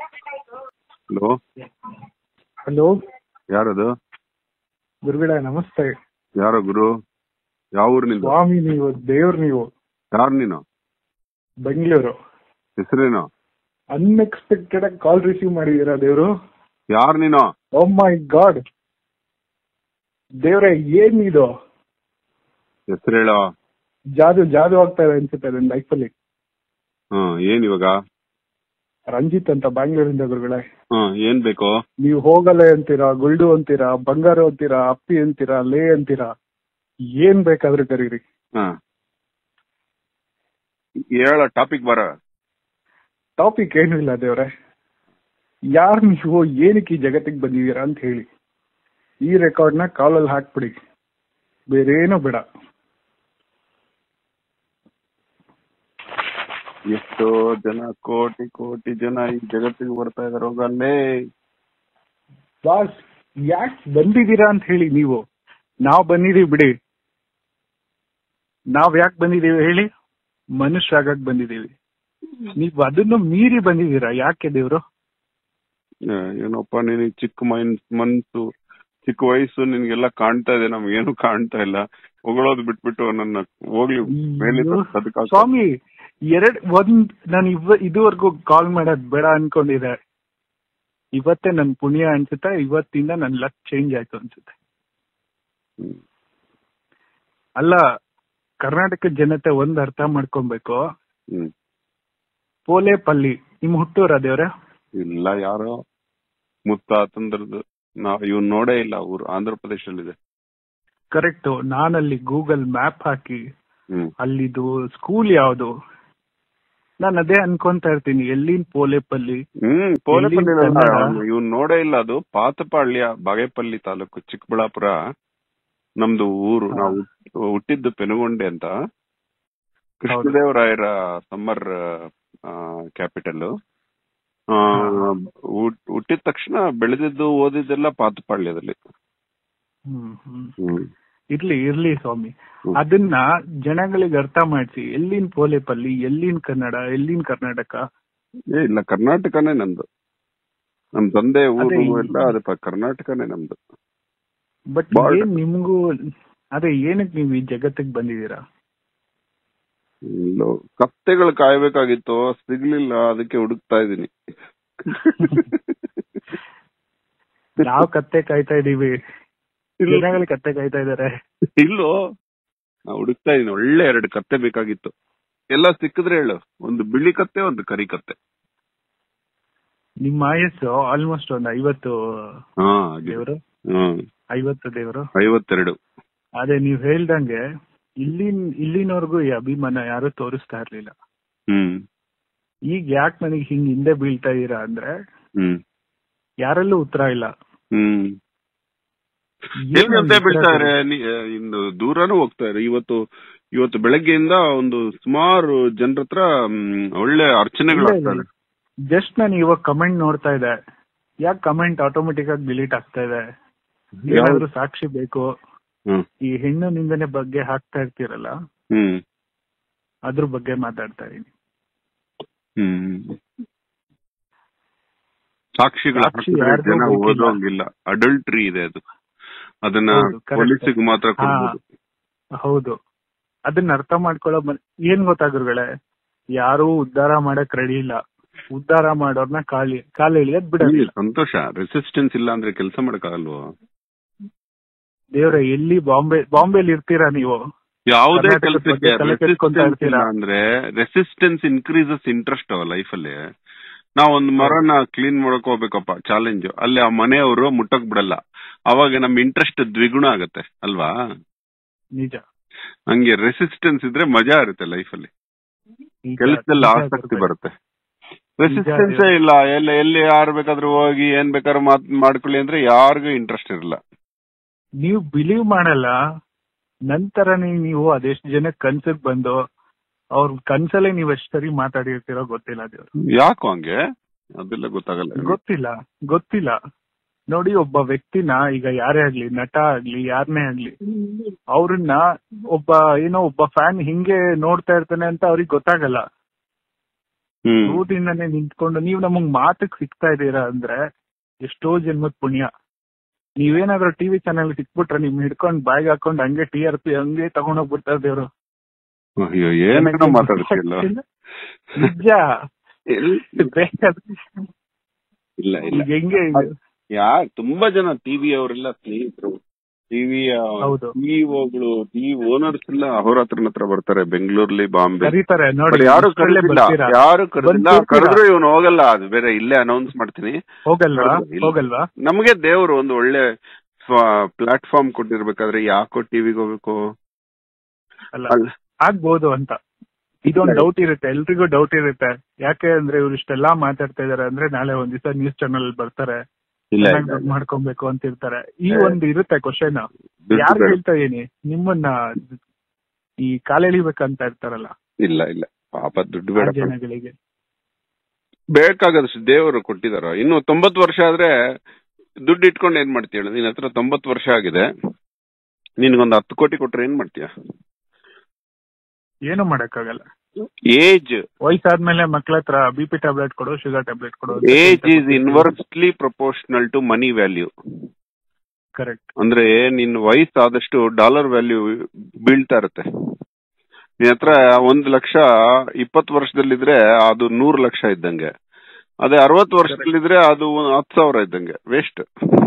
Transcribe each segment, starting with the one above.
Hello hello ಯಾರದು ಗುರುಗಳೇ ನಮಸ್ತೆ ಯಾರೋ ಗುರು ಯಾವ ಊರು ನಿಂದು ಸ್ವಾಮಿ ನೀವು ದೇವ್ರು ನೀವು ಯಾರು ನೀನು ಬೆಂಗಳೂರು ಹೆಸರೇನು ಅನ್ಎಕ್ಸ್ಪೆಕ್ಟೆಡ್ ಆಗಿ ಕಾಲ್ ರಿಸೀವ್ ಮಾಡಿದೀರಾ ದೇವ್ರು ಯಾರು ನೀನು ಓ ಮೈ ಗಾಡ್ ದೇವ್ರೆ ಏನ್ ಇದು ಹೆಸರು ಹೇಳೋ ಜಾದು ಜಾದು ಆಗ್ತಾ ಇದೆ ಅನ್ಸುತ್ತೆ ನನ್ನ ಲೈಫಲ್ಲಿ ಹ್ಮ್ ಏನ್ ಇವಾಗ ರಂಜಿತ್ ಅಂತ ಬ್ಯಾಂಗ್ಳೂರಿಂದ ಗುರುಗಳೇ ಹ್ಮ್ ಏನ್ ಬೇಕು ನೀವು ಹೋಗಲೆ ಅಂತೀರಾ ಗುಲ್ಡು ಅಂತೀರಾ ಬಂಗಾರ ಅಂತೀರಾ ಅಪ್ಪಿ ಅಂತೀರಾ ಲೇ ಅಂತೀರಾ ಏನ್ ಬೇಕಾದ್ರೂ ಕರೀರಿ ಹಾ ಹೇಳ ಟಾಪಿಕ್ ಬರ ಟಾಪಿಕ್ ಏನೂ ಇಲ್ಲ ದೇವ್ರೆ ಯಾರ್ ನೀವು ಏನಕ್ಕೆ ಈ ಜಗತ್ತಿಗೆ ಬಂದಿದ್ದೀರಾ ಅಂತ ಹೇಳಿ ಈ ರೆಕಾರ್ಡ್ನ ಕಾಲಲ್ಲಿ ಹಾಕ್ಬಿಡಿ ಬೇರೇನೂ ಬೇಡ ಎಷ್ಟೋ ಜನ ಕೋಟಿ ಕೋಟಿ ಜನ ಈ ಜಗತ್ತಿಗೆ ಬರ್ತಾ ಇದಾರೆ ಹೋಗಲ್ಲೇ ಬಾಸ್ ಯಾಕೆ ಬಂದಿದ್ದೀರಾ ಅಂತ ಹೇಳಿ ನೀವು ನಾವ್ ಬಂದಿದೀವಿ ಬಿಡಿ ನಾವ್ ಯಾಕೆ ಬಂದಿದೀವಿ ಹೇಳಿ ಮನುಷ್ಯರಾಗಕ್ ಬಂದಿದೀವಿ ನೀವ್ ಅದನ್ನು ಮೀರಿ ಬಂದಿದ್ದೀರಾ ಯಾಕೆ ದೇವ್ರು ಆ, ಏನಪ್ಪ ನಿನಗೆ ಚಿಕ್ಕ ಮೈನ್ ಮನ್ಸು ಚಿಕ್ಕ ವಯಸ್ಸು ನಿನ್ಗೆಲ್ಲ ಕಾಣ್ತಾ ಇದೆ ನಮ್ಗೇನು ಕಾಣ್ತಾ ಇಲ್ಲ ಹೊಗಳೋದು ಬಿಟ್ಬಿಟ್ಟು ನನ್ನ ಹೋಗ್ಲಿ ಮೇಲೆ ಅಯ್ಯೋ, ಅದಕ್ಕೆ ಸ್ವಾಮಿ ಎರಡ್ ಒಂದ್ ನಾನು ಇವ ಇದುವರೆಗೂ ಕಾಲ್ ಮಾಡೋದ್ ಬೇಡ ಅನ್ಕೊಂಡಿದ್ದೆ ಇವತ್ತೇ ನನ್ ಪುಣ್ಯ ಅನ್ಸುತ್ತೆ ಇವತ್ತಿಂದ ನನ್ ಲಕ್ ಚೇಂಜ್ ಆಯ್ತು ಅನ್ಸುತ್ತೆ ಅಲ್ಲ ಕರ್ನಾಟಕ ಜನತೆ ಒಂದ್ ಅರ್ಥ ಮಾಡ್ಕೊಬೇಕು ಹ್ಮ್ ಪೋಲೆ ಪಲ್ಲಿ ನಿಮ್ ಹುಟ್ಟೂರ ದೇವ್ರೆ ಇಲ್ಲ ಯಾರೋ ಮುತ್ತಾತಂದ್ರದ್ದು ನಾವ್ ಇವ್ನ್ ನೋಡೇ ಇಲ್ಲ ಊರು ಆಂಧ್ರ ಪ್ರದೇಶದಲ್ಲಿದೆ ಕರೆಕ್ಟ್ ನಾನಲ್ಲಿ ಗೂಗಲ್ ಮ್ಯಾಪ್ ಹಾಕಿ ಹ್ಮ್ ಅಲ್ಲಿದು ಸ್ಕೂಲ್ ಯಾವ್ದು ನಾನು ಅದೇ ಅನ್ಕೊಂತಾ ಇರ್ತೀನಿ ಎಲ್ಲಿನ್ ಪೋಲೆಪಲ್ಲಿ ಹ್ಮ್ ಪೋಲೆಪಲ್ಲಿ ಎಲ್ಲಿ ಕನ್ನಡ? ಇವ್ನ್ ನೋಡೇ ಇಲ್ಲ ಅದು ಪಾತಪಾಳ್ಯ ಬಾಗೇಪಲ್ಲಿ ತಾಲೂಕು ಚಿಕ್ಕಬಳ್ಳಾಪುರ ನಮ್ದು ಊರು ಹಾ. ನಾವು ಹುಟ್- ಹುಟ್ಟಿದ್ದು ಪೆನುಗೊಂಡೆ ಅಂತ ಕೃಷ್ಣದೇವರಾಯರ ಸಮ್ಮರ್ ಕ್ಯಾಪಿಟಲ್ ಹುಟ್ಟಿದ ತಕ್ಷಣ ಬೆಳೆದಿದ್ದು ಓದಿದ್ದೆಲ್ಲ ಪಾತಪಾಳ್ಯದಲ್ಲಿ ಹ್ಮ್ ಹ್ಮ್ ಹ್ಮ್ ಇರ್ಲಿ ಇರ್ಲಿ ಸ್ವಾಮಿ ಹ್ಮ್. ಅದನ್ನ ಜನಗಳಿಗೆ ಅರ್ಥ ಮಾಡಿಸಿ ಎಲ್ಲಿನ್ ಪೋಲೆಪಲ್ಲಿ ಎಲ್ಲಿನ್ ಕನ್ನಡ ಎಲ್ಲಿನ್ ಕರ್ನಾಟಕ ಏ ಇಲ್ಲ ಕರ್ನಾಟಕನೇ ನಮ್ದು ನಮ್ ತಂದೆ ಊರು ಅದೇ ಈ- ಎಲ್ಲ ಅದೇ ಪ- ಕರ್ನಾಟಕನೇ ನಮ್ದು ಬಟ್ Border. ಏನ್ ನಿಮ್ಗೂ ಅದೇ ಏನಕ್ ನೀವು ಈ ಜಗತ್ತಿಗೆ ಬಂದಿದ್ದೀರಾ ಇಲ್ಲೋ ಕತ್ತೆಗಳು ಕಾಯ್ಬೇಕಾಗಿತ್ತು ಸಿಗ್ಲಿಲ್ಲ ಅದಕ್ಕೆ ಹುಡುಕ್ತಾ ಇದೀನಿ ನಾವ್ ಕತ್ತೆ ಕಾಯ್ತಾ ಇದೀವಿ ಇಲ್ಲ. ಜನಗಳು ಕತ್ತೆ ಕಾಯ್ತಾ ಇದಾರೆ ಇಲ್ಲೋ ನಾ ಹುಡುಕ್ತಾ ಇದೀನಿ ಒಳ್ಳೆ ಎರಡು ಕತ್ತೆ ಬೇಕಾಗಿತ್ತು ಎಲ್ಲ ಸಿಕ್ಕಿದ್ರೆ ಹೇಳು ಒಂದು ಬಿಳಿ ಕತ್ತೆ ಒಂದು ಕರಿ ಕತ್ತೆ ನಿಮ್ಮ ಆಯಸ್ಸು ಆಲ್ಮೋಸ್ಟ್ ಒಂದ್ ಐವತ್ತು ಹಾ ಆಗಿದೆ. ದೇವರು ಹ್ಮ್ ಐವತ್ತು ದೇವರು ಐವತ್ತೆರಡು ಅದೇ ನೀವ್ ಹೇಳ್ದಂಗೆ ಇಲ್ಲಿನ್ ಇಲ್ಲಿನವರೆಗೂ ಈ ಅಭಿಮಾನ ಯಾರು ತೋರಿಸ್ತಾ ಇರ್ಲಿಲ್ಲ ಹ್ಮ್ ಈಗ ಯಾಕೆ ನನಗೆ ಹಿಂಗ್ ಹಿಂದೆ ಬೀಳ್ತಾ ಇದೀರಾ ಅಂದ್ರೆ ಹ್ಮ್ ಯಾರಲ್ಲೂ ಉತ್ತರ ಇಲ್ಲ ಹ್ಮ್ ಏನ್ ಎಲ್ಲಿ ಒಂದ್ ಅಂತ ಉತ್ತರ ಬೀಳ್ತಾರೆ ಕೊಡಿ? ಇನ್ನು ದೂರನೂ ಹೋಗ್ತಾರೆ ಇವತ್ತು ಇವತ್ತು ಬೆಳಗ್ಗೆಯಿಂದ ಒಂದು ಸುಮಾರು ಜನರ ಹತ್ರ ಮ್, ಒಳ್ಳೆ ಅರ್ಚನೆಗಳಾಗ್ತಾರೆ ಜಸ್ಟ್ ನಾನು ಇವಾಗ ಕಮೆಂಟ್ ನೋಡ್ತಾ ಇದ್ದೆ ಯಾಕೆ ಕಮೆಂಟ್ ಆಟೋಮೆಟಿಕ್ ಆಗಿ ಡಿಲೀಟ್ ಆಗ್ತಾ ಇದೆ ಏನಾದ್ರೂ ಸಾಕ್ಷಿ ಬೇಕು ಹ್ಮ್ ಈ ಹೆಣ್ಣು ನಿಂದನೆ ಬಗ್ಗೆ ಹಾಕ್ತಾ ಇರ್ತೀರಲ್ಲ ಹ್ಮ್ ಅದ್ರ ಬಗ್ಗೆ ಮಾತಾಡ್ತಾ ಇದೀನಿ ಹ್ಮ್ ಸಾಕ್ಷಿಗಳ ಸಾಕ್ಷಿ ಹಾಕಿದ್ರೆ ಯಾರ್ಗೂ ಜನ ಬೇಕಿಲ್ಲ. ಓದೋಂಗಿಲ್ಲ ಅಡಲ್ಟ್ರಿ ಇದೆ ಅದು ಅದನ್ನ ಹೌದು, correct. ಪೊಲೀಸಿಗೆ ಮಾತ್ರ ಹಾ. ಕೊಡ್ಬೋದು ಹೌದು ಅದನ್ನ ಅರ್ಥ ಮಾಡ್ಕೊಳ್ಳೋ ಮನ್- ಏನ್ ಗೊತ್ತಾ ಗುರುಗಳೇ ಯಾರು ಉದ್ಧಾರ ಮಾಡಕ್ ರೆಡಿ ಇಲ್ಲ ಉದ್ಧಾರ ಮಾಡೋರ್ನ ಕಾಲಿ ಕಾಲ ಎಳಿಯೋದ್ ಬಿಡಲ್ಲ ಇಲ್ಲಿ ಸಂತೋಷ ರೆಸಿಸ್ಟೆನ್ಸ್ ಇಲ್ಲ ಅಂದ್ರೆ ಕೆಲಸ ಮಾಡಕ್ಕಾಗಲ್ವೋ ದೇವ್ರ ಎಲ್ಲಿ ಬಾಂಬೆ ಬಾಂಬೆಲಿ ಇರ್ತೀರಾ ನೀವು ಯಾವುದೇ ಕರ್ನಾಟಕದ ಕೆಲಸಕ್ಕೆ ಬಗ್ಗೆ ತಲೆ ಕೆಡ್ಸ್ಕೊಂತಾ resistance ಇಲ್ಲ ಇರ್ತೀರಾ? ಅಂದ್ರೆ ರೆಸಿಸ್ಟೆನ್ಸ್ ಇನ್ಕ್ರೀಸಸ್ ಇಂಟ್ರೆಸ್ಟ್ ಅವ ಲೈಫ್ ಅಲ್ಲಿ ನಾವ್ ಒಂದ್ ಮರನ ಕ್ಲೀನ್ ಮಾಡಕ್ ಹೋಗ್ಬೇಕಪ್ಪ ಚಾಲೆಂಜ್ ಅಲ್ಲಿ ಆ ಮನೆಯವರು ಮುಟ್ಟಕ್ ಬಿಡಲ್ಲ ಅವಾಗ ನಮ್ ಇಂಟ್ರೆಸ್ಟ್ ದ್ವಿಗುಣ ಆಗತ್ತೆ ಅಲ್ವಾ ನಿಜ ಹಂಗೆ ರೆಸಿಸ್ಟೆನ್ಸ್ ಇದ್ರೆ ಮಜಾ ಇರುತ್ತೆ ಲೈಫ್ ಅಲ್ಲಿ ನಿಜ, ಕೆಲಸದಲ್ಲಿ ನಿಜ ಆಸಕ್ತಿ ಗುರುಗಳೇ. ಬರುತ್ತೆ ರೆಸಿಸ್ಟೆನ್ಸ್ ಇಲ್ಲ ಎಲ್ಲ ಎಲ್ಲಿ ಯಾರು ಬೇಕಾದ್ರೂ ಹೋಗಿ ಏನ್ ಬೇಕಾದ್ರೂ ಮಾತ್ ಮಾಡ್ಕೊಳ್ಳಿ ಅಂದ್ರೆ ಯಾರಿಗೂ ಇಂಟ್ರೆಸ್ಟ್ ಇರಲ್ಲ ನೀವು ಬಿಲೀವ್ ಮಾಡಲ್ಲ ನಂತರನೇ ನೀವು ಅದೆಷ್ಟು ಜನ ಕನ್ಸಕ್ ಬಂದು ಅವ್ರ ಕನ್ಸಲ್ಲೇ ನೀವ್ ಎಷ್ಟ್ ಸರಿ ಮಾತಾಡಿರ್ತೀರೋ ಗೊತ್ತಿಲ್ಲ ದೇವ್ರು ಯಾಕೋ ಹಂಗೆ ಅದೆಲ್ಲ ಗೊತ್ತಾಗಲ್ಲ ಗೊತ್ತಿಲ್ಲ ಗೊತ್ತಿಲ್ಲ ನೋಡಿ ಒಬ್ಬ ವ್ಯಕ್ತಿನ ಈಗ ಯಾರೇ ಆಗ್ಲಿ ನಟ ಆಗ್ಲಿ ಯಾರನ್ನೇ ಆಗ್ಲಿ ಅವ್ರನ್ನ ಒಬ್ಬ ಏನೋ ಒಬ್ಬ ಫ್ಯಾನ್ ಹಿಂಗೆ ನೋಡ್ತಾ ಇರ್ತಾನೆ ಅಂತ ಅವ್ರಿಗೆ ಗೊತ್ತಾಗಲ್ಲ ಹ್ಮ್ ಊಟಿಂದಾನೆ ನಿಂತ್ಕೊಂಡು ನೀವು ನಮಗ್ ಮಾತಕ್ ಸಿಗ್ತಾ ಇದೀರಾ ಅಂದ್ರೆ ಎಷ್ಟೋ ಜನ್ಮದ ಪುಣ್ಯ ನೀವೇನಾದ್ರೂ ಟಿವಿ ಚಾನೆಲ್ ಸಿಕ್ಬಿಟ್ರೆ ನಿಮ್ ಹಿಡ್ಕೊಂಡ್ ಬಾಯಿಗೆ ಹಾಕೊಂಡ್ ಹಂಗೆ ಟಿ ಆರ್ ಪಿ ಹಂಗೆ ತಗೊಂಡೋಗ್ಬಿಡ್ತಾರೆ ದೇವ್ರು ಅಯ್ಯೋ ಏನೇನೋ ಮಾತಾಡ್ತಿಲ್ಲ ನಿಜ ಬೇಕಾದ್ರೆ ಇಲ್ಲ ಇಲ್ಲ ಈಗ ಹೆಂಗೆ ಯಾ ತುಂಬಾ ಜನ ಟಿವಿ ಅವರೆಲ್ಲ ಸ್ನೇಹಿತರು ಟಿವಿ ಹೌದು. ಸಿಇಒಗಳು ಟಿವಿ ಓನರ್ಸ್ ಎಲ್ಲ ಅಹೋರಾತ್ರನ ಹತ್ರ ಬರ್ತಾರೆ ಬೆಂಗಳೂರಲ್ಲಿ ಬಾಂಬೆ ಕರೀತಾರೆ But ನೋಡಿ ಯಾರು ಇಷ್ಟ್ರಲ್ಲೇ ಕರೆದಿಲ್ಲ ಬರ್ತೀರಾ? ಯಾರು ಕರೆದಿಲ್ಲ ಬಂದ್ ಕೂರ್ತೀರಾ? ಕರೆದ್ರು ಇವನು ಹೋಗಲ್ಲ ಅದು ಬೇರೆ ಇಲ್ಲೇ ಅನೌನ್ಸ್ ಮಾಡ್ತೀನಿ ಹೋಗಲ್ವಾ ಇಲ್ಲ. ಹೋಗಲ್ವಾ ನಮಗೆ ದೇವ್ರು ಒಂದು ಒಳ್ಳೆ ಪ್ಲಾಟ್ಫಾರ್ಮ್ ಕೊಟ್ಟಿರ್ಬೇಕಾದ್ರೆ ಯಾಕೋ ಟಿವಿಗೆ ಹೋಗ್ಬೇಕು ಅಲ್ಲ ಅಲ್ಲ ಆಗ್ಬೋದು ಅಂತ ಇದೊಂದು ಇಲ್ಲ. ಡೌಟ್ ಇರುತ್ತೆ ಎಲ್ರಿಗೂ ಡೌಟ್ ಇರುತ್ತೆ ಯಾಕೆ ಅಂದ್ರೆ ಇವ್ರು ಇಷ್ಟೆಲ್ಲಾ ಮಾತಾಡ್ತಾ ಇದಾರೆ ಅಂದ್ರೆ ನಾಳೆ ಒಂದ್ ದಿವಸ ನ್ಯೂಸ್ ಚಾನಲ್ ಬರ್ತಾರೆ ಇಲ್ಲ ಚೆನ್ನಾಗ್ ಇಲ್ಲ, ದುಡ್ಡು ಮಾಡ್ಕೊಬೇಕು ಅಂತ ಇರ್ತಾರೆ ಈ ಏ. ಒಂದು ಇರುತ್ತೆ ಕ್ವಶನ್ ದುಡ್ಡು ಯಾರು ಬೇಡ. ಹೇಳ್ತಾ ಇದೀನಿ ನಿಮ್ಮನ್ನ ಈ ಕಾಲೆಳಿಬೇಕಂತ ಇರ್ತಾರಲ್ಲ ಇಲ್ಲ ಇಲ್ಲ ಪಾಪ ದುಡ್ಡು ಆ ಬೇಡ ಜನಗಳಿಗೆ ಬೇಕಾದಷ್ಟು ದೇವರು ಕೊಟ್ಟಿದಾರ ಇನ್ನು ತೊಂಬತ್ತು ವರ್ಷ ಆದ್ರೆ ದುಡ್ಡು ಇಟ್ಕೊಂಡು ಏನ್ ಮಾಡ್ತೀಯ ಹೇಳು ನಿನ್ ಹತ್ರ ತೊಂಬತ್ತು ವರ್ಷ ಆಗಿದೆ ನಿನ್ಗೊಂದು ಹತ್ತು ಕೋಟಿ ಕೊಟ್ರೆ ಏನ್ ಮಾಡ್ತೀಯ ಏನು ಮಾಡಕ್ಕಾಗಲ್ಲ ಏಜ್ ವಯಸ್ಸಾದ್ಮೇಲೆ ಮಕ್ಳ ಹತ್ರ ಬಿ ಪಿ ಟ್ಯಾಬ್ಲೆಟ್ ಕೊಡು ಶುಗರ್ ಟ್ಯಾಬ್ಲೆಟ್ ಕೊಡು age is inversely proportional to money value correct ಅಂದ್ರೆ ನಿನ್ ವಯಸ್ಸಾದಷ್ಟು ಡಾಲರ್ ವ್ಯಾಲ್ಯೂ ಬೀಳ್ತಾ ಇರುತ್ತೆ ನಿನ್ ಹತ್ರ ಒಂದ್ ಲಕ್ಷ ಇಪ್ಪತ್ತು ವರ್ಷದಲ್ಲಿದ್ರೆ ಅದು ನೂರು ಲಕ್ಷ ಇದ್ದಂಗೆ ಅದೇ ಅರವತ್ತು ವರ್ಷದಲ್ಲಿದ್ರೆ ಅದು ಒಂದ್ ಹತ್ತು ಸಾವಿರ ಇದ್ದಂಗೆ ವೇಸ್ಟ್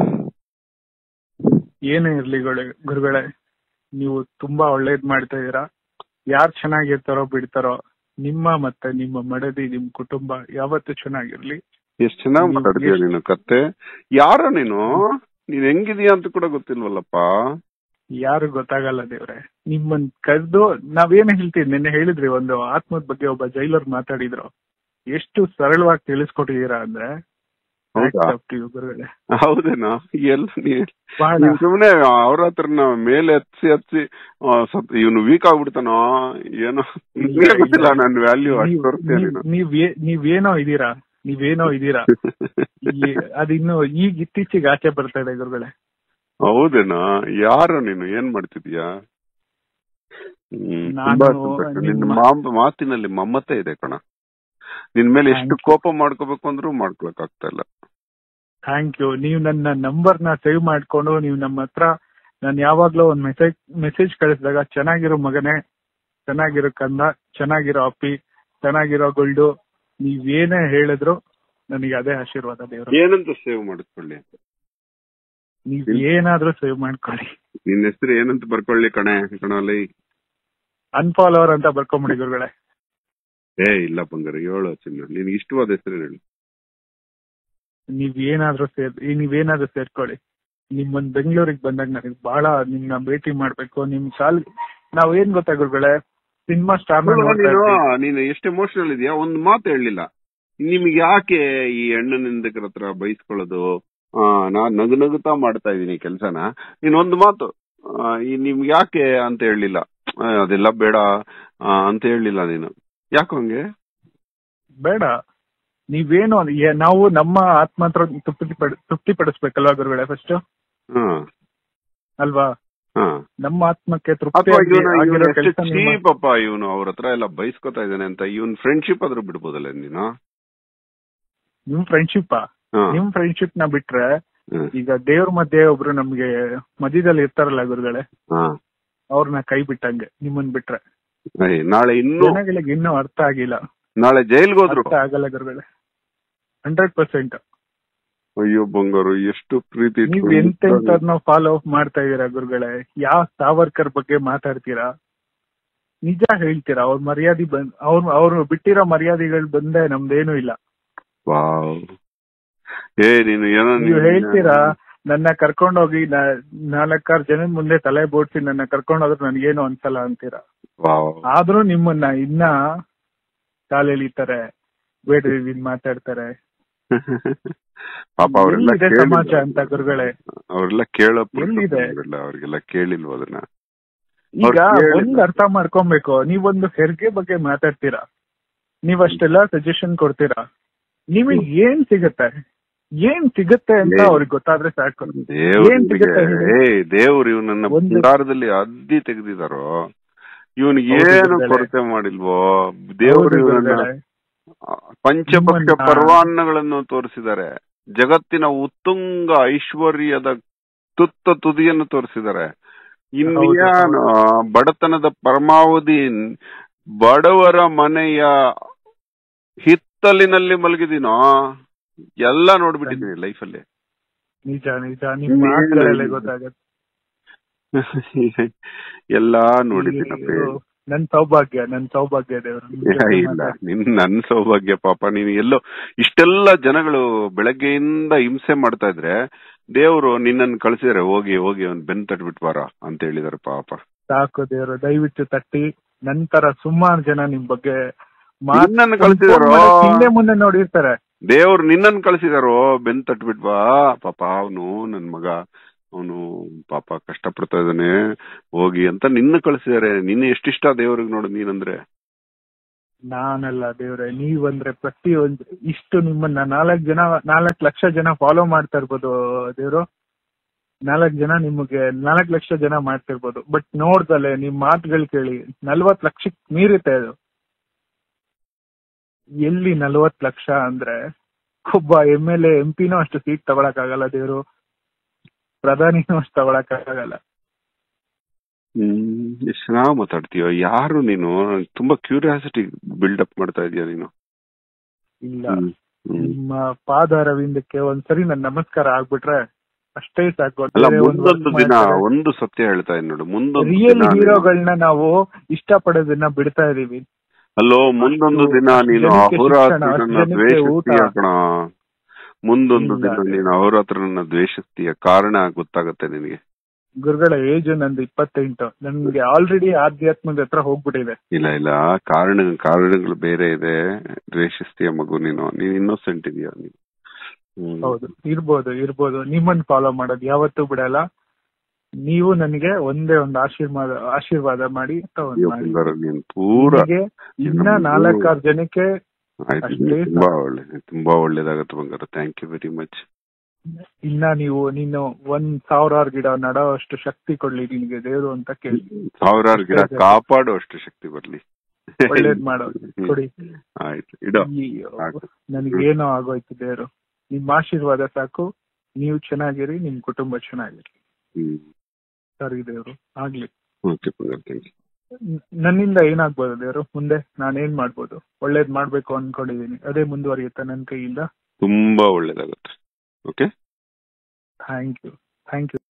ಏನೇ ಇರ್ಲಿ ಗುಳೆ- ಗುರುಗಳೇ ನೀವು ತುಂಬಾ ಒಳ್ಳೇದ್ ಮಾಡ್ತಾ ಇದೀರಾ ಯಾರ್ ಚೆನ್ನಾಗಿರ್ತಾರೋ ಬಿಡ್ತಾರೋ ನಿಮ್ಮ ಮತ್ತೆ ನಿಮ್ಮ ಮಡದಿ ನಿಮ್ ಕುಟುಂಬ ಯಾವತ್ತು ಚೆನ್ನಾಗಿರ್ಲಿ ಎಷ್ಟ್ ಚೆನ್ನಾಗ್ ನೀವು ಮಾತಾಡ್ತೀಯ ಎಷ್ಟ್- ನೀನು ಕತ್ತೆ ಯಾರ ನೀನು ನೀನ್ ಹೆಂಗಿದೀಯ ಅಂತ ಕೂಡ ಗೊತ್ತಿಲ್ವಲ್ಲಪ್ಪ ಯಾರು ಗೊತ್ತಾಗಲ್ಲ ದೇವ್ರೆ ನಿಮ್ಮನ್ ಕರೆದು ನಾವೇನ್ ಹೇಳ್ತೀವಿ ನಿನ್ನೆ ಹೇಳಿದ್ರಿ ಒಂದು ಆತ್ಮದ ಬಗ್ಗೆ ಒಬ್ಬ ಜೈಲರ್ ಮಾತಾಡಿದ್ರು ಎಷ್ಟು ಸರಳವಾಗಿ ತಿಳಿಸ್ಕೊಟ್ಟಿದೀರಾ ಅಂದ್ರೆ ಹೌದಾ hats off to you ಗುರುಗಳೇ ಹೌದೇನಾ ಎಲ್ಲ ನೀ ಬಹಳ ನೀನ್ ಸುಮ್ನೆ ಅವ್ರ ಹತ್ರನ ಮೇಲೆ ಹತ್ಸಿ ಹತ್ಸಿ ಇವನು ವೀಕ್ ಆಗ್ಬಿಡ್ತಾನೋ ಏನೋ ಇಲ್ಲ, ನಿನ್ಗೆ ಗೊತ್ತಿಲ್ಲ ಇಲ್ಲ. ನನ್ ವ್ಯಾಲ್ಯೂ ಅಷ್ಟು ನೀವ್- ತೋರಿಸ್ತೀಯ ನೀವ್- ನೀನು ನೀವ್ ಏ- ನೀವೇನೋ ಇದೀರಾ ನೀವೇನೋ ಇದೀರಾ ಈ- ಅದಿನ್ನು ಈಗ ಇತ್ತೀಚೆಗೆ ಆಚೆ ಬರ್ತಾ ಇದೆ ಗುರುಗಳೇ ಹೌದೇನಾ ಯಾರು ನೀನು ಏನ್ ಮಾಡ್ತಿದೀಯಾ ಹ್ಮ್, ನಾನು ತುಂಬಾ ಸಂತೋಷ. ನಿನ್ನ ನಿಮ್ಮ- ಮಾಮ್- ಮಾತಿನಲ್ಲಿ ಮಮತೆ ಇದೆ ಕಣ ನಿನ್ ಮೇಲೆ ಎಷ್ಟು Thank you. ಕೋಪ ಮಾಡ್ಕೋಬೇಕು ಅಂದ್ರೂ ಮಾಡ್ಕೊಳಕ್ ಆಗ್ತಾ ಇಲ್ಲ ಥ್ಯಾಂಕ್ ಯು ನೀವು ನನ್ನ ನಂಬರ್ ನ ಸೇವ್ ಮಾಡ್ಕೊಂಡು ನೀವು ನಮ್ಮ ಹತ್ರ ನಾನು ಯಾವಾಗ್ಲೂ ಒಂದ್ ಮೆಸೇಜ್ ಮೆಸೇಜ್ ಕಳಿಸಿದಾಗ ಚೆನ್ನಾಗಿರೋ ಮಗನೇ ಚೆನ್ನಾಗಿರೋ ಕಂದ ಚೆನ್ನಾಗಿರೋ ಅಪ್ಪಿ ಚೆನ್ನಾಗಿರೋ ಗುಲ್ಡು ನೀವೇನೇ ಹೇಳಿದ್ರು ನನಗೆ ಅದೇ ಆಶೀರ್ವಾದ ದೇವರು ಏನಂತ ಸೇವ್ ಮಾಡಿಸ್ಕೊಳ್ಳಿ ಅಂತ ನೀವ್ ಏನಾದ್ರೂ ಸೇವ್ ಮಾಡ್ಕೊಳ್ಳಿ ನಿನ್ನ ಹೆಸರು ಏನಂತ ಬರ್ಕೊಳ್ಳಿ ಕಣೆ ಕಣಲ್ಲಿ ಅನ್ಫಾಲೋವರ್ ಅಂತ ಬರ್ಕೊಂಬಿಡಿ ಗುರುಗಳೇ ಏ ಇಲ್ಲ ಬಂಗಾರ ಹೇಳು ಚಿನ್ನ ನಿನ್ಗೆ ಇಷ್ಟವಾದ ಹೆಸರು ಹೇಳಿ ನೀವ್ ಏನಾದ್ರೂ ಸೇರ್ ಈ ನೀವೇನಾದ್ರೂ ಸೇರ್ಕೊಳ್ಳಿ ನಿಮ್ಮನ್ ಬೆಂಗಳೂರಿಗೆ ಬಂದಾಗ ನನಗೆ ಬಹಳ ನಿಮ್ನ ಭೇಟಿ ಮಾಡ್ಬೇಕು ನಿಮ್ ಕಾಲ್ ನಾವ್ ಏನ್ ಗೊತ್ತಾ ಗುರುಗಳೇ ಸಿನಿಮಾ ಸ್ಟಾರ್ ನೀನು ನೀನು ಎಷ್ಟು ಎಮೋಷನಲ್ ಇದೆಯಾ ಒಂದು ಮಾತು ಹೇಳಲಿಲ್ಲ ನಿಮ್ಗೆ ಯಾಕೆ ಈ ಹೆಣ್ಣನಿಂದಕರ ಹತ್ರ ಬೈಸ್ಕೊಳ್ಳೋದು ಆ, ನಾನ್ ನಗು ನಗುತ್ತಾ ಮಾಡ್ತಾ ಇದೀನಿ ಕೆಲ್ಸನ ನೀನ್ ಒಂದು ಮಾತು ಆ, ಈ ನಿಮ್ಗೆ ಯಾಕೆ ಅಂತ ಹೇಳಲಿಲ್ಲ ಅದೆಲ್ಲ ಬೇಡ ಆ, ಅಂತ ಹೇಳಲಿಲ್ಲ ನೀನು ಯಾಕೆ ಹಂಗೆ ಬೇಡ ನೀವೇನು ಅದ್- ಏ- ನಾವು ನಮ್ಮ ಆತ್ಮ ಹತ್ರ ತೃಪ್ತಿ ಪಡ್- ತೃಪ್ತಿ ಪಡಿಸ್ಬೇಕಲ್ವಾ ಗುರುಗಳೇ ಫಸ್ಟ್ ಹಾ ಅಲ್ವಾ ಹಾ ನಮ್ಮ ಆತ್ಮಕ್ಕೆ ತೃಪ್ತಿ ಅಥವಾ ಆಗಿ- ಇವನು ಆಗಿರೋ ಎಷ್ಟು ಕೆಲಸ ಚೀಪ್ ಅಪ್ಪ ಇವನು ಅವ್ರ ಹತ್ರ ಎಲ್ಲ ಬೈಸ್ಕೊತಾ ಇದ್ದಾನೆ ಅಂತ ಇವನ್ ಫ್ರೆಂಡ್ಶಿಪ್ ಆದ್ರೂ ಬಿಡ್ಬೋದಲ್ಲ ನೀನು ನಿಮ್ ಫ್ರೆಂಡ್ಶಿಪ್ ಹಾ ನಿಮ್ ಫ್ರೆಂಡ್ಶಿಪ್ ನ ಬಿಟ್ರೆ ಹ್ಮ್. ಈಗ ದೇವ್ರ ಮಧ್ಯೆ ಒಬ್ರು ನಮ್ಗೆ ಮಧ್ಯದಲ್ಲಿ ಇರ್ತಾರಲ್ಲ ಗುರುಗಳೇ ಹಾ ಅವ್ರನ್ನ ಕೈ ಬಿಟ್ಟಂಗೆ ನಿಮ್ಮನ್ ಬಿಟ್ರೆ ಅಯ್ಯ, ನಾಳೆ ಇನ್ನು ಜನಗಳಿಗೆ ಇನ್ನೂ ಅರ್ಥ ಆಗಿಲ್ಲ ನಾಳೆ ಜೈಲ್ಗೆ ಹೋದ್ರು ಅರ್ಥ ಆಗಲ್ಲ ಗುರುಗಳೇ ಹಂಡ್ರೆಡ್ ಪರ್ಸೆಂಟ್ ಅಯ್ಯೋ ಬಂಗಾರು ಎಷ್ಟು ಪ್ರೀತಿ ನೀವ್ ಇಟ್ಕೊಂಡು ಎಂತೆಂತರ್ನ ಫಾಲೋ ಅಪ್ ಮಾಡ್ತಾ ಇದೀರಾ ಗುರುಗಳೇ ಯಾವ ಸಾವರ್ಕರ್ ಬಗ್ಗೆ ಮಾತಾಡ್ತೀರಾ ನಿಜ ಹೇಳ್ತೀರಾ ಅವ್ರ ಮರ್ಯಾದೆ ಬಂದ್ ಅವ್ರ ಅವ್ರು ಬಿಟ್ಟಿರೋ ಮರ್ಯಾದೆಗಳು ಬಂದೆ ನಮ್ದೇನು ಇಲ್ಲ ವಾವ್ ಏ ನೀನು ಏನೋ ನೀವು ಹೇಳ್ತೀರಾ ನನ್ನ ಕರ್ಕೊಂಡೋಗಿ ನಾ- ನಾಲ್ಕಾರು ಜನದ ಮುಂದೆ ತಲೆ ಬೋಡ್ಸಿ ನನ್ನ ಕರ್ಕೊಂಡೋದ್ರೆ ನನ್ಗೇನು ಅನ್ಸಲ್ಲ ಅಂತೀರಾ ವಾವ್ ಆದ್ರೂ ನಿಮ್ಮನ್ನ ಇನ್ನ ಕಾಲೆಳಿತಾರೆ ಬೇಡ್ರಿ ಇದ್ ಮಾತಾಡ್ತಾರೆ ಪಾಪ ಅವರೆಲ್ಲ ಎಲ್ಲಿದೆ ಸಮಾಜ ಅಂತ ಗುರುಗಳೇ ಅವರೆಲ್ಲ ಕೇಳೋ ಎಲ್ಲಿದೆ? ಅವ್ರಿಗೆಲ್ಲ ಕೇಳಿಲ್ವ ಅದನ್ನ ಈಗ ಅವ್ರು ಕೇಳಿಲ್ಲ. ಒಂದ್ ಅರ್ಥ ಮಾಡ್ಕೊಬೇಕು ನೀವೊಂದು ಹೆರಿಗೆ ಬಗ್ಗೆ ಮಾತಾಡ್ತೀರಾ ನೀವ್ ಅಷ್ಟೆಲ್ಲ ಸಜೆಷನ್ ಕೊಡ್ತೀರಾ ನಿಮಗೆ ಏನ್ ಸಿಗತ್ತೆ ಏನ್ ಸಿಗತ್ತೆ ಅಂತ ಏನ್? ಅವ್ರಿಗೆ ಗೊತ್ತಾದ್ರೆ ಸಾಕು ದೇವ್ರಿಗೆ ಏನ್ ಸಿಗತ್ತೆ ಹೇಳಿ? ಏ ದೇವ್ರು ಇವನನ್ನ ಒಂದು- ಭಂಡಾರದಲ್ಲಿ ಅದ್ದಿ ತೆಗ್ದಿದಾರೋ ಇವನಿಗೆ ಹೌದು ಏನು ಗುರುಗಳೇ. ಕೊರತೆ ಮಾಡಿಲ್ವೋ ದೇವ್ರು ಹೌದು ಇವನನ್ನ ಗುರುಗಳೇ. ಪಂಚಪಕ್ಷ ನಿಮ್ಮನ್ನ- ಪರ್ವಾನ್ನಗಳನ್ನು ತೋರಿಸಿದ್ದಾರೆ ಜಗತ್ತಿನ ಉತ್ತುಂಗ ಐಶ್ವರ್ಯದ ತುತ್ತ ತುದಿಯನ್ನು ತೋರಿಸಿದ್ದಾರೆ ಇನ್ಯಾನು ಬಡತನದ ಪರಮಾವಧಿ ಬಡವರ ಮನೆಯ ಹಿತ್ತಲಿನಲ್ಲಿ ಮಲಗಿದೀನೋ ಎಲ್ಲ ನೋಡ್ಬಿಟ್ಟಿದ್ದೀನಿ ಲೈಫಲ್ಲಿ ನಿಜ ನಿಜ ನಿಮ್ಮ ಇನ್ನೇನು ಮಾತುಗಳಲ್ಲೇ ಇಲ್ಲ. ಗೊತ್ತಾಗತ್ತೆ ಎಲ್ಲಾ ನೋಡಿದ್ದೀನಪ್ಪ ಇದು ನನ್ ಸೌಭಾಗ್ಯ ನನ್ ಸೌಭಾಗ್ಯ ದೇವರು ನಿಮ್ ಜೊತೆ ಇಲ್ಲ ಮಾತಾಡಿ. ನಿನ್ ನನ್ ಸೌಭಾಗ್ಯ ಪಾಪ ನೀನು ಎಲ್ಲೋ ಇಷ್ಟೆಲ್ಲ ಜನಗಳು ಬೆಳಗ್ಗೆಯಿಂದ ಹಿಂಸೆ ಮಾಡ್ತಾ ಇದ್ರೆ ದೇವ್ರು ನಿನ್ನನ್ನು ಕಳ್ಸಿದಾರೆ ಹೋಗಿ ಹೋಗಿ ಅವ್ನ್ ಬೆನ್ ತಟ್ಬಿಟ್ ಬಾರ ಅಂತ ಹೇಳಿದಾರೆ ಪಾಪ ಸಾಕು ದೇವರು ದಯವಿಟ್ಟು ತಟ್ಟಿ ನಂತರ ಸುಮಾರು ಜನ ನಿಮ್ ಬಗ್ಗೆ ಮಾತ್- ನಿನ್ನನ್ನು ಒಂದ್ ಕಳ್ಸಿದಾರೋ phone ಮಾಡಕ್ ಹಿಂದೆ ಮುಂದೆ ನೋಡಿರ್ತಾರೆ ದೇವ್ರು ನಿನ್ನನ್ನು ಕಳ್ಸಿದಾರೋ ಬೆನ್ ತಟ್ಬಿಟ್ ಬಾ ಪಾಪ ಅವನು ನನ್ ಮಗ ಅವನು ಪಾಪ ಕಷ್ಟ ಪಡ್ತಾ ಇದ್ದಾನೆ ಹೋಗಿ ಅಂತ ನಿನ್ನ ಕಳ್ಸಿದಾರೆ ನಿನ್ನ ಎಷ್ಟಿಷ್ಟ ದೇವ್ರಿಗೆ ನೋಡು ನೀನಂದ್ರೆ ನಾನಲ್ಲ ದೇವ್ರೆ ನೀವಂದ್ರೆ ಪ್ರತಿ ಒಂದ್ ಇಷ್ಟು ನಿಮ್ಮನ್ನ ನಾಲ್ಕ್ ಜನ ನಾಲ್ಕ್ ಲಕ್ಷ ಜನ ಫಾಲೋ ಮಾಡ್ತಾ ಇರ್ಬೋದು ದೇವ್ರು ನಾಲ್ಕ್ ಜನ ನಿಮಗೆ ನಾಲ್ಕ್ ಲಕ್ಷ ಜನ ಮಾಡ್ತಿರ್ಬೋದು ಬಟ್ ನೋಡ್ದಲೆ ನಿಮ್ ಮಾತುಗಳು ಕೇಳಿ ನಲ್ವತ್ ಲಕ್ಷಕ್ ಮೀರುತ್ತೆ ಅದು ಎಲ್ಲಿ ನಲ್ವತ್ ಲಕ್ಷ ಅಂದ್ರೆ ಒಬ್ಬ ಎಂ ಎಲ್ ಎಂ ಪಿನೂ ಅಷ್ಟು ಸೀಟ್ ತಗೊಳಕ್ ಆಗಲ್ಲ ದೇವ್ರು ಪ್ರಧಾನಿನೂ ಅಷ್ಟು ತಗೊಳಕ್ ಆಗಲ್ಲ ಹ್ಮ್ ಎಷ್ಟ್ ಚೆನ್ನಾಗ್ ಮಾತಾಡ್ತೀಯ ಯಾರು ನೀನು ತುಂಬಾ ಕ್ಯೂರಿಯಾಸಿಟಿ ಬಿಲ್ಡ್ ಅಪ್ ಮಾಡ್ತಾ ಇದೀಯ ನೀನು ಇಲ್ಲ ಹ್ಮ್. ಹ್ಮ್. ನಿಮ್ಮ ಪಾದಾರವಿಂದಕ್ಕೆ ಒಂದ್ಸರಿ ನನ್ ನಮಸ್ಕಾರ ಆಗ್ಬಿಟ್ರೆ ಅಷ್ಟೇ ಸಾಕು ಅಲ್ಲ ಬೇರೆ ಒಂದ್ ಮುಂದೊಂದು work ದಿನ ಮಾಡ್ತಾರೆ. ಒಂದು ಸತ್ಯ ಹೇಳ್ತಾ ಇದ್ದೀನಿ ನೋಡು ಮುಂದೊಂದು ರಿಯಲ್ ದಿನ ನೀನು- ಹೀರೋಗಳನ್ನ ನಾವು ಇಷ್ಟಪಡೋದನ್ನ ಬಿಡ್ತಾ ಇದೀವಿ ಅಲ್ಲೋ ಮುಂದೊಂದು ಅಷ್ಟು- ದಿನ ಅಷ್ಟು ನೀನು ಜನಕ್ಕೆ ಅಹೋರಾತ್ರ ಶಿಕ್ಷಣ, ನನ್ನ ಅಷ್ಟು ಜನಕ್ಕೆ ದ್ವೇಷಿಸ್ತೀಯ ಊಟ. ಕಣ ಮುಂದೊಂದು ಇಲ್ಲ ದಿನ ಅದೇ. ನೀನು ಅಹೋರಾತ್ರ ನನ್ನ ದ್ವೇಷಿಸ್ತೀಯ ಕಾರಣ ಗೊತ್ತಾಗತ್ತೆ ನಿನಗೆ ಗುರುಗಳ ಏಜ್ ನಂದು ಇಪ್ಪತ್ತೆಂಟು ನನ್ಗೆ ಆಲ್ರೆಡಿ ಆಧ್ಯಾತ್ಮದ ಹತ್ರ ಹೋಗ್ಬಿಟ್ಟಿದೆ ಇಲ್ಲ ಇಲ್ಲ ಕಾರಣ ಕಾರಣಗಳು ಬೇರೆ ಇದೆ ದ್ವೇಷಿಸ್ತೀಯ ಮಗು ನೀನು ನೀನ್ ಇನ್ನೋಸೆಂಟ್ ಇದೀಯ ನೀನು ಹ್ಮ್. ಹೌದು ಇರ್ಬೋದು ಇರ್ಬೋದು ನಿಮ್ಮನ್ನ ಫಾಲೋ ಮಾಡೋದು ಯಾವತ್ತೂ ಬಿಡಲ್ಲ ನೀವು ನನಗೆ ಒಂದೇ ಒಂದು ಆಶೀರ್ವಾದ ಆಶೀರ್ವಾದ ಮಾಡಿ ಅಂತ ಒಂದ್ ಅಯ್ಯೋ ಮಾಡಿ ಬಂಗಾರ ನೀನ್ ಪೂರ ನಿಮಗೆ ಇನ್ನ ನಮ್ಗೂ- ನಾಲ್ಕಾರು ಜನಕ್ಕೆ ಆಯ್ತು ಅಷ್ಟೇ ನೀನ್ ತುಂಬಾ ಒಳ್ಳೆ ತುಂಬಾ ಒಳ್ಳೇದಾಗತ್ತೆ ಬಂಗಾರ ಥ್ಯಾಂಕ್ ಯು ವೆರಿ ಮಚ್ ಇನ್ನ ನೀವು ನೀನು ಒಂದ್ ಸಾವಿರಾರು ಗಿಡ ನಡೋ ಅಷ್ಟು ಶಕ್ತಿ ಕೊಡ್ಲಿ ನಿನ್ಗೆ ದೇವ್ರು ಅಂತ ಕೇಳಿ ಸಾವಿರಾರು ಗಿಡ ಅಷ್ಟೇ. ಕಾಪಾಡೋ ಅಷ್ಟು ಶಕ್ತಿ ಬರ್ಲಿ ಒಳ್ಳೇದ್ ಮಾಡೋ ಹ್ಮ್. ಕೊಡಿ ಆಯ್ತು ಇಡೋ ಅಯ್ಯೋ, ಸಾಕು. ನನಗೇನೋ ಆಗೋಯ್ತು ದೇವ್ರು ನಿಮ್ ಆಶೀರ್ವಾದ ಸಾಕು ನೀವು ಚೆನ್ನಾಗಿರಿ ನಿಮ್ ಕುಟುಂಬ ಚೆನ್ನಾಗಿರಿ ಹ್ಮ್ ಸರಿ ದೇವ್ರು ಆಗ್ಲಿ ಓಕೆ ಬಂಗಾರ ಥ್ಯಾಂಕ್ ಯು ನ- ನನ್ನಿಂದ ಏನಾಗ್ಬೋದು ದೇವ್ರು ಮುಂದೆ ನಾನೇನ್ ಮಾಡ್ಬೋದು ಒಳ್ಳೇದ್ ಮಾಡ್ಬೇಕು ಅನ್ಕೊಂಡಿದೀನಿ ಅದೇ ಮುಂದುವರಿಯುತ್ತಾ ನನ್ ಕೈಯಿಂದ ತುಂಬಾ ಒಳ್ಳೇದಾಗುತ್ತೆ okay thank you thank you